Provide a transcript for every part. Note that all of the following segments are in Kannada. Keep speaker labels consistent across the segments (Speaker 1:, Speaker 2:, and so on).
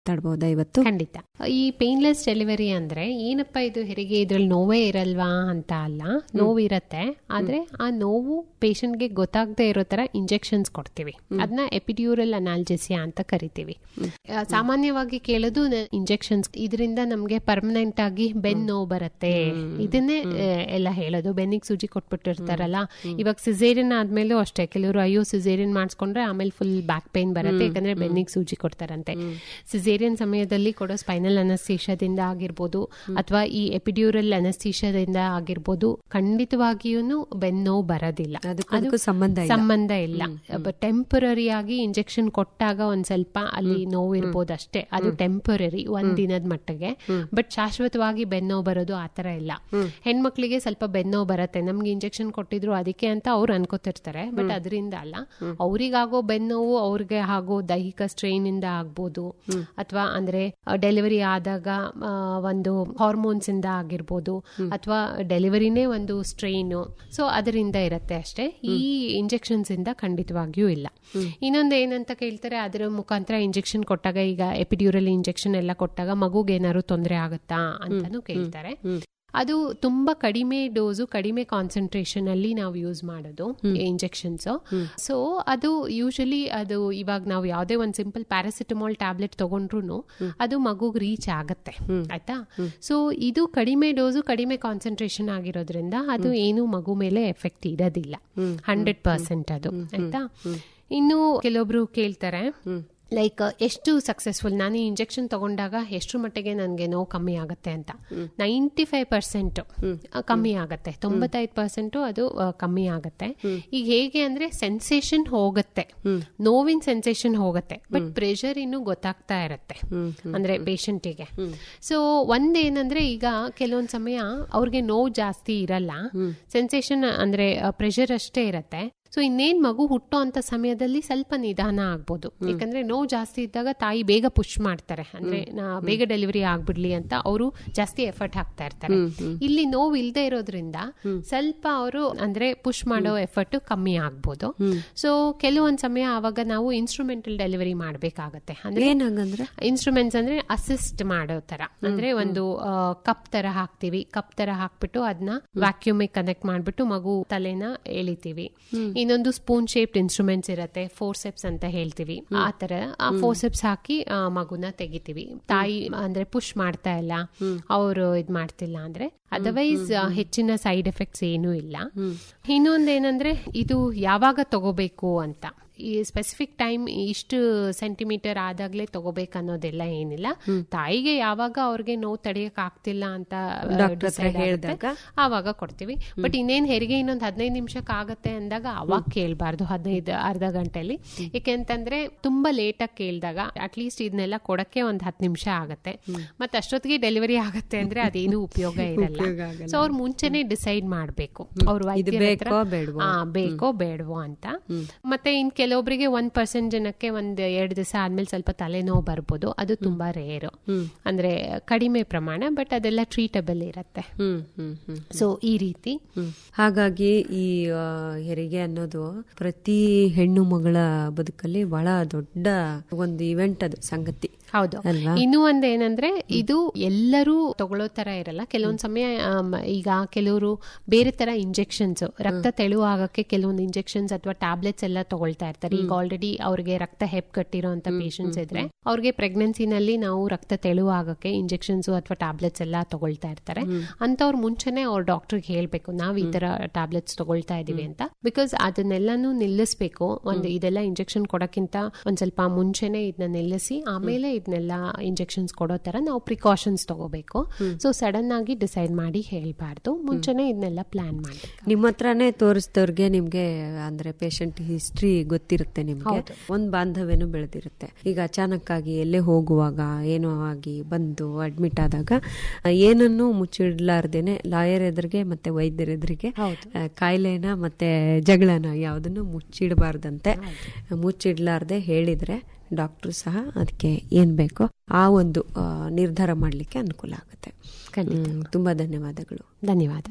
Speaker 1: ಮಾತಾಡ್ಬೋದಾ ಇವತ್ತು
Speaker 2: ಖಂಡಿತ ಈ ಪೇನ್ಲೆಸ್ ಡೆಲಿವರಿ ಅಂದ್ರೆ ಏನಪ್ಪ ಇದು ಹೆರಿಗೆ ಇದ್ರಲ್ಲಿ ನೋವೇ ಇರಲ್ವಾ ಅಂತ ಅಲ್ಲ ನೋವು ಇರತ್ತೆ ಆದ್ರೆ ಆ ನೋವು ಪೇಷಂಟ್ಗೆ ಗೊತ್ತಾಗದೆ ಇರೋ ತರ ಇಂಜೆಕ್ಷನ್ಸ್ ಕೊಡ್ತೀವಿ ಅದನ್ನ ಎಪಿಡ್ಯೂರಲ್ ಅನಾಲ್ಜೆಸಿಯಾ ಅಂತ ಕರಿತೀವಿ ಆ, ಸಾಮಾನ್ಯವಾಗಿ ಕೇಳೋದು ಇಂಜೆಕ್ಷನ್ಸ್ ಇದರಿಂದ ನಮ್ಗೆ ಪರ್ಮನೆಂಟ್ ಆಗಿ ಬೆನ್ ನೋವು ಬರುತ್ತೆ ಇದನ್ನೇ ಆ, ಎಲ್ಲ ಹೇಳೋದು ಬೆನ್ನಿಗೆ ಸೂಜಿ ಕೊಟ್ಬಿಟ್ಟಿರ್ತಾರಲ್ಲ ಇವಾಗ ಸಿಸೇರಿಯನ್ ಆದ್ಮೇಲೂ ಅಷ್ಟೇ ಕೆಲವರು ಅಯ್ಯೋ ಸಿಸೇರಿಯನ್ ಮಾಡಿಸ್ಕೊಂಡ್ರೆ ಆಮೇಲೆ ಫುಲ್ ಬ್ಯಾಕ್ ಪೇನ್ ಬರುತ್ತೆ ಯಾಕಂದ್ರೆ ಬೆನ್ನಿಗೆ ಸೂಜಿ ಕೊಡ್ತಾರಂತೆ ಸಿಸೇರಿಯನ್ ಸಮಯದಲ್ಲಿ ಕೊಡೋ ಸ್ಪೈನಲ್ ಅನಸ್ತೀಶದಿಂದ ಆಗಿರ್ಬೋದು ಅಥವಾ ಈ ಎಪಿಡ್ಯೂರಲ್ ಅನಸ್ತೀಶದಿಂದ ಆಗಿರ್ಬೋದು ಖಂಡಿತವಾಗಿಯೂ ಬೆನ್ನು ಬರೋದಿಲ್ಲ
Speaker 1: ಅದಕ್ಕೂ ಅದಕ್ಕೂ ಸಂಬಂಧ ಇಲ್ಲ.
Speaker 2: ಸಂಬಂಧ ಇಲ್ಲ ಟೆಂಪರರಿ ಆಗಿ ಇಂಜೆಕ್ಷನ್ ಕೊಟ್ಟಾಗ ಒಂದ್ ಸ್ವಲ್ಪ ಅಲ್ಲಿ ನೋವು ಇರ್ಬೋದು ಅಷ್ಟೇ ಅದು ಟೆಂಪರರಿ ಒಂದ್ ದಿನದ ಮಟ್ಟಿಗೆ ಬಟ್ ಶಾಶ್ವತವಾಗಿ ಬೆನ್ನೋವು ಬರೋದು ಆತರ ಇಲ್ಲ ಹೆಣ್ಮಕ್ಳಿಗೆ ಸ್ವಲ್ಪ ಬೆನ್ನೋವು ಬರುತ್ತೆ ನಮ್ಗೆ ಇಂಜೆಕ್ಷನ್ ಕೊಟ್ಟಿದ್ರು ಅದಕ್ಕೆ ಅಂತ ಅವ್ರು ಅನ್ಕೋತಿರ್ತಾರೆ ಬಟ್ ಅದರಿಂದ ಅಲ್ಲ ಅವ್ರಿಗಾಗೋ ಬೆನ್ನೋವು ಅವ್ರಿಗೆ ಆಗೋ ದೈಹಿಕ ಸ್ಟ್ರೈನ್ ಇಂದ ಆಗ್ಬೋದು ಅಥವಾ ಅಂದ್ರೆ ಡೆಲಿವರಿ ಆದಾಗ ಆ, ಒಂದು ಹಾರ್ಮೋನ್ಸ್ ಇಂದ ಆಗಿರ್ಬೋದು ಅಥವಾ ಡೆಲಿವರಿನೇ ಒಂದು ಸ್ಟ್ರೈನ್ ಸೊ ಅದರಿಂದ ಇರತ್ತೆ ಅಷ್ಟೇ ಈ ಇಂಜೆಕ್ಷನ್ಸ್ ಇಂದ ಖಂಡಿತವಾಗಿಯೂ ಇಲ್ಲ ಇನ್ನೊಂದು ಏನಂತ ಕೇಳ್ತಾರೆ ಅದರ ಮುಖಾಂತರ ಇಂಜೆಕ್ಷನ್ ಕೊಟ್ಟಾಗ ಈಗ ಎಪಿಡ್ಯೂರಲ್ ಇಂಜೆಕ್ಷನ್ ಎಲ್ಲ ಕೊಟ್ಟಾಗ ಮಗುಗೆ ಏನಾದ್ರು ತೊಂದರೆ ಆಗುತ್ತಾ ಅಂತಾನು ಕೇಳ್ತಾರೆ ಅದು ತುಂಬಾ ಕಡಿಮೆ ಡೋಸು ಕಡಿಮೆ ಕಾನ್ಸಂಟ್ರೇಷನ್ ಅಲ್ಲಿ ನಾವು ಯೂಸ್ ಮಾಡೋದು ಇಂಜೆಕ್ಷನ್ಸ್ ಸೊ ಅದು ಯೂಶಲಿ ಅದು ಇವಾಗ ನಾವು ಯಾವುದೇ ಒಂದು ಸಿಂಪಲ್ ಪ್ಯಾರಾಸಿಟಮಾಲ್ ಟ್ಯಾಬ್ಲೆಟ್ ತಗೊಂಡ್ರು ಅದು ಮಗುಗ್ ರೀಚ್ ಆಗತ್ತೆ ಆಯ್ತಾ ಸೊ ಇದು ಕಡಿಮೆ ಡೋಸು ಕಡಿಮೆ ಕಾನ್ಸಂಟ್ರೇಷನ್ ಆಗಿರೋದ್ರಿಂದ ಅದು ಏನು ಮಗು ಮೇಲೆ ಎಫೆಕ್ಟ್ ಇರೋದಿಲ್ಲ ಹಂಡ್ರೆಡ್ ಪರ್ಸೆಂಟ್ ಅದು ಆಯ್ತಾ ಇನ್ನು ಕೆಲವೊಬ್ರು ಕೇಳ್ತಾರೆ ಲೈಕ್ ಎಷ್ಟು ಸಕ್ಸಸ್ಫುಲ್ ನಾನು ಈ ಇಂಜೆಕ್ಷನ್ ತಗೊಂಡಾಗ ಎಷ್ಟು ಮಟ್ಟಿಗೆ ನನಗೆ ನೋವು ಕಮ್ಮಿ ಆಗುತ್ತೆ ಅಂತ ನೈಂಟಿ ಫೈವ್ ಪರ್ಸೆಂಟ್ ಕಮ್ಮಿ ಆಗುತ್ತೆ ತೊಂಬತ್ತೈದು ಪರ್ಸೆಂಟ್ ಅದು ಆ, ಕಮ್ಮಿ ಆಗುತ್ತೆ ಈಗ ಹೇಗೆ ಅಂದ್ರೆ ಸೆನ್ಸೇಷನ್ ಹೋಗುತ್ತೆ ನೋವಿನ ಸೆನ್ಸೇಷನ್ ಹೋಗುತ್ತೆ ಬಟ್ ಪ್ರೆಷರ್ ಇನ್ನು ಗೊತ್ತಾಗ್ತಾ ಇರತ್ತೆ ಅಂದ್ರೆ ಪೇಷಂಟಿಗೆ ಸೊ ಒಂದೇನಂದ್ರೆ ಈಗ ಕೆಲವೊಂದ್ ಸಮಯ ಅವ್ರಿಗೆ ನೋವು ಜಾಸ್ತಿ ಇರಲ್ಲ ಸೆನ್ಸೇಷನ್ ಅಂದ್ರೆ ಪ್ರೆಷರ್ ಅಷ್ಟೇ ಇರತ್ತೆ ಸೊ ಇನ್ನೇನ್ ಮಗು ಹುಟ್ಟೋ ಅಂತ ಸಮಯದಲ್ಲಿ ಸ್ವಲ್ಪ ನಿಧಾನ ಆಗ್ಬೋದು ಯಾಕಂದ್ರೆ ನೋವು ಜಾಸ್ತಿ ಇದ್ದಾಗ ತಾಯಿ ಬೇಗ ಪುಷ್ ಮಾಡ್ತಾರೆ ಅಂದ್ರೆ ನಾ ಬೇಗ ಡೆಲಿವರಿ ಆಗ್ಬಿಡ್ಲಿ ಅಂತ ಅವರು ಜಾಸ್ತಿ ಎಫರ್ಟ್ ಹಾಕ್ತಾ ಇರ್ತಾರೆ ಇಲ್ಲಿ ನೋವು ಇಲ್ದೇ ಇರೋದ್ರಿಂದ ಸ್ವಲ್ಪ ಅವರು ಅಂದ್ರೆ ಪುಷ್ ಮಾಡೋ ಎಫರ್ಟ್ ಕಮ್ಮಿ ಆಗ್ಬೋದು ಸೊ ಕೆಲವೊಂದ್ ಸಮಯ ಅವಾಗ ನಾವು ಇನ್ಸ್ಟ್ರೂಮೆಂಟಲ್ ಡೆಲಿವರಿ ಮಾಡ್ಬೇಕಾಗತ್ತೆ ಅಂದ್ರೆ
Speaker 1: ಏನಂಗಂದ್ರೆ
Speaker 2: ಇನ್ಸ್ಟ್ರೂಮೆಂಟ್ಸ್ ಅಂದ್ರೆ ಅಸಿಸ್ಟ್ ಮಾಡೋ ತರ ಅಂದ್ರೆ ಒಂದು ಕಪ್ ತರ ಹಾಕ್ತಿವಿ ಕಪ್ ತರ ಹಾಕ್ಬಿಟ್ಟು ಅದನ್ನ ವ್ಯಾಕ್ಯೂಮ್ ಕನೆಕ್ಟ್ ಮಾಡ್ಬಿಟ್ಟು ಮಗು ತಲೆನ ಎಳಿತೀವಿ ಇನ್ನೊಂದು ಸ್ಪೂನ್ ಶೇಪ್ಡ್ ಇನ್ಸ್ಟ್ರೂಮೆಂಟ್ಸ್ ಇರತ್ತೆ ಫೋರ್ಸೆಪ್ಸ್ ಅಂತ ಹೇಳ್ತೀವಿ ಆ ತರ ಆ ಫೋರ್ಸೆಪ್ಸ್ ಹಾಕಿ ಆ, ಮಗುನ ತೆಗಿತೀವಿ ತಾಯಿ ಅಂದ್ರೆ ಪುಷ್ ಮಾಡ್ತಾ ಇಲ್ಲ ಅವರು ಇದ್ ಮಾಡ್ತಿಲ್ಲ ಅಂದ್ರೆ ಅದರ್ವೈಸ್ ಹೆಚ್ಚಿನ ಸೈಡ್ ಎಫೆಕ್ಟ್ಸ್ ಏನೂ ಇಲ್ಲ ಇನ್ನೊಂದೇನಂದ್ರೆ ಇದು ಯಾವಾಗ ತಗೋಬೇಕು ಅಂತ ಈ ಸ್ಪೆಸಿಫಿಕ್ ಟೈಮ್ ಇಷ್ಟು ಸೆಂಟಿಮೀಟರ್ ಆದಾಗ್ಲೇ ತಗೋಬೇಕು ಅನ್ನೋದೆಲ್ಲ ಏನಿಲ್ಲ ತಾಯಿಗೆ ಯಾವಾಗ ಅವ್ರಿಗೆ ನೋವು ತಡೆಯಕ್ ಆಗ್ತಿಲ್ಲ ಅಂತ ಆ,
Speaker 1: Doctor ಹತ್ರ
Speaker 2: decide ಆಗುತ್ತೆ,
Speaker 1: ಹೇಳ್ದಾಗ?
Speaker 2: ಆವಾಗ ಕೊಡ್ತೀವಿ ಬಟ್ ಇನ್ನೇನ್ ಹೆರಿಗೆ ಇನ್ನೊಂದು ಹದಿನೈದು ನಿಮಿಷಕ್ಕೆ ಆಗತ್ತೆ ಅಂದಾಗ ಅವಾಗ ಕೇಳಬಾರ್ದು ಹದಿನೈದು ಅರ್ಧ ಗಂಟೆಲಿ ಯಾಕೆಂತಂದ್ರೆ ತುಂಬಾ ಲೇಟ್ ಆಗಿ ಕೇಳಿದಾಗ ಅಟ್ಲೀಸ್ಟ್ ಇದನ್ನೆಲ್ಲ ಕೊಡಕ್ಕೆ ಒಂದ್ ಹತ್ತು ನಿಮಿಷ ಆಗತ್ತೆ ಮತ್ತೆ ಅಷ್ಟೊತ್ತಿಗೆ ಡೆಲಿವರಿ ಆಗತ್ತೆ ಅಂದ್ರೆ ಅದೇನು ಉಪಯೋಗ ಇರಲ್ಲ
Speaker 1: ಉಪಯೋಗ ಆಗಲ್ಲ.
Speaker 2: ಸೊ ಅವ್ರು ಮುಂಚೆನೆ ಡಿಸೈಡ್ ಮಾಡ್ಬೇಕು ಅವ್ರ
Speaker 1: ಇದು
Speaker 2: ವೈದ್ಯರ ಹತ್ರ
Speaker 1: ಬೇಕೋ ಬೇಡ್ವೋ?
Speaker 2: ಆ, ಬೇಕೋ ಬೇಡವೋ ಅಂತ ಮತ್ತೆ ಇನ್ ಕೆಲವೊಬ್ಬರಿಗೆ ಒಂದ್ ಪರ್ಸೆಂಟ್ ಜನಕ್ಕೆ ಒಂದ್ ಎರಡ್ ದಿವಸ ಆದ್ಮೇಲೆ ಸ್ವಲ್ಪ ತಲೆನೋವು ಬರ್ಬೋದು ಅದು ತುಂಬಾ ರೇರು ಅಂದ್ರೆ ಕಡಿಮೆ ಪ್ರಮಾಣ ಬಟ್ ಅದೆಲ್ಲ ಟ್ರೀಟಬಲ್ ಇರತ್ತೆ
Speaker 1: ಹ್ಮ್ ಹ್ಮ್ ಹ್ಮ್
Speaker 2: ಸೊ ಈ ರೀತಿ
Speaker 1: ಹ್ಮ್. ಹಾಗಾಗಿ ಈ ಆ, ಹೆರಿಗೆ ಅನ್ನೋದು ಪ್ರತಿ ಹೆಣ್ಣು ಮಗಳ ಬದುಕಲ್ಲಿ ಬಹಳ ದೊಡ್ಡ ಒಂದು ಇವೆಂಟ್ ಅದು ಸಂಗತಿ
Speaker 2: ಹೌದು
Speaker 1: ಅಲ್ವಾ?
Speaker 2: ಇನ್ನು ಒಂದ್ ಏನಂದ್ರೆ ಇದು ಎಲ್ಲರೂ ತಗೊಳ್ಳೋ ತರ ಇರಲ್ಲ ಕೆಲವೊಂದ್ ಸಮಯ ಆಮ್, ಈಗ ಕೆಲವರು ಬೇರೆ ತರ ಇಂಜೆಕ್ಷನ್ಸ್ ರಕ್ತ ತೆಳುವು ಆಗಕ್ಕೆ ಕೆಲವೊಂದು ಇಂಜೆಕ್ಷನ್ಸ್ ಅಥವಾ ಟ್ಯಾಬ್ಲೆಟ್ಸ್ ಎಲ್ಲ ತಗೊಳ್ತಾ ಇರ್ತಾರೆ ಈಗ ಆಲ್ರೆಡಿ ಅವ್ರಿಗೆ ರಕ್ತ ಹೆಪ್ ಕಟ್ಟಿರೋ ಅಂತ ಪೇಷಂಟ್ಸ್ ಇದ್ರೆ ಅವ್ರಿಗೆ ಪ್ರೆಗ್ನೆನ್ಸಿನಲ್ಲಿ ನಾವು ರಕ್ತ ತೆಳುವು ಆಗಕ್ಕೆ ಇಂಜೆಕ್ಷನ್ಸ್ ಅಥವಾ ಟ್ಯಾಬ್ಲೆಟ್ಸ್ ಎಲ್ಲ ತಗೊಳ್ತಾ ಇರ್ತಾರೆ ಅಂತವ್ರು ಮುಂಚೆನೆ ಅವ್ರ ಡಾಕ್ಟರ್ಗೆ ಹೇಳ್ಬೇಕು ನಾವ್ ಈ ತರ ಟ್ಯಾಬ್ಲೆಟ್ಸ್ ತಗೊಳ್ತಾ ಇದೀವಿ ಅಂತ ಬಿಕಾಸ್ ಅದನ್ನೆಲ್ಲಾನು ನಿಲ್ಲಿಸ್ಬೇಕು ಒಂದು ಇದೆಲ್ಲ ಇಂಜೆಕ್ಷನ್ ಕೊಡಕ್ಕಿಂತ ಒಂದ್ ಸ್ವಲ್ಪ ಮುಂಚೆನೆ ಇದನ್ನ ನಿಲ್ಲಿಸಿ ಆಮೇಲೆ ಇದನ್ನೆಲ್ಲ ಇಂಜೆಕ್ಷನ್ಸ್ ಕೊಡೋ ತರ ನಾವು ಪ್ರಿಕಾಷನ್ಸ್ ತಗೋಬೇಕು ಸೊ ಸಡನ್ ಆಗಿ ಡಿಸೈಡ್ ಮಾಡಿ ಹೇಳ್ಬಾರ್ದು ಮುಂಚೆನೆ ಇದನ್ನೆಲ್ಲ ಪ್ಲಾನ್ ಮಾಡಿ
Speaker 1: ನಿಮ್ಮ ಹತ್ರನೇ ತೋರಿಸಿದವ್ರಿಗೆ ನಿಮ್ಗೆ ಅಂದ್ರೆ ಪೇಷಂಟ್ ಹಿಸ್ಟ್ರಿ ಗೊತ್ತಿರುತ್ತೆ ನಿಮ್ಗೆ ಒಂದ್ ಬಾಂಧವ್ಯನು ಬೆಳೆದಿರುತ್ತೆ ಈಗ ಅಚಾನಕ್ ಆಗಿ ಎಲ್ಲೇ ಹೋಗುವಾಗ ಏನೋ ಆಗಿ ಬಂದು ಅಡ್ಮಿಟ್ ಆದಾಗ ಆ, ಏನನ್ನು ಮುಚ್ಚಿಡ್ಲಾರ್ದೇನೆ ಲಾಯರ್ ಎದುರಿಗೆ ಮತ್ತೆ ವೈದ್ಯರ ಎದುರಿಗೆ
Speaker 2: ಹೌದು.
Speaker 1: ಆ, ಕಾಯಿಲೆನ ಮತ್ತೆ ಜಗಳನ ಯಾವುದನ್ನು ಮುಚ್ಚಿಡಬಾರ್ದಂತೆ ಮುಚ್ಚಿಡ್ಲಾರ್ದೆ ಹೇಳಿದ್ರೆ ಡಾಕ್ಟರ್ ಸಹ ಅದಕ್ಕೆ ಏನ್ ಬೇಕೋ ಆ ಒಂದು ಆ, ನಿರ್ಧಾರ ಮಾಡ್ಲಿಕ್ಕೆ ಅನುಕೂಲ ಆಗುತ್ತೆ
Speaker 2: ಖಂಡಿತ.
Speaker 1: ಹ್ಮ್, ತುಂಬಾ ಧನ್ಯವಾದಗಳು
Speaker 2: ಧನ್ಯವಾದ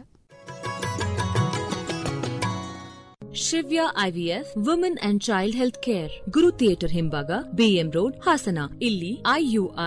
Speaker 3: Shivya IVF women and child health care Guru theatre ಹಿಂಭಾಗ ಬಿಎಂ ರೋಡ್ ಹಾಸನ ಇಲ್ಲಿ ಐಯುಐ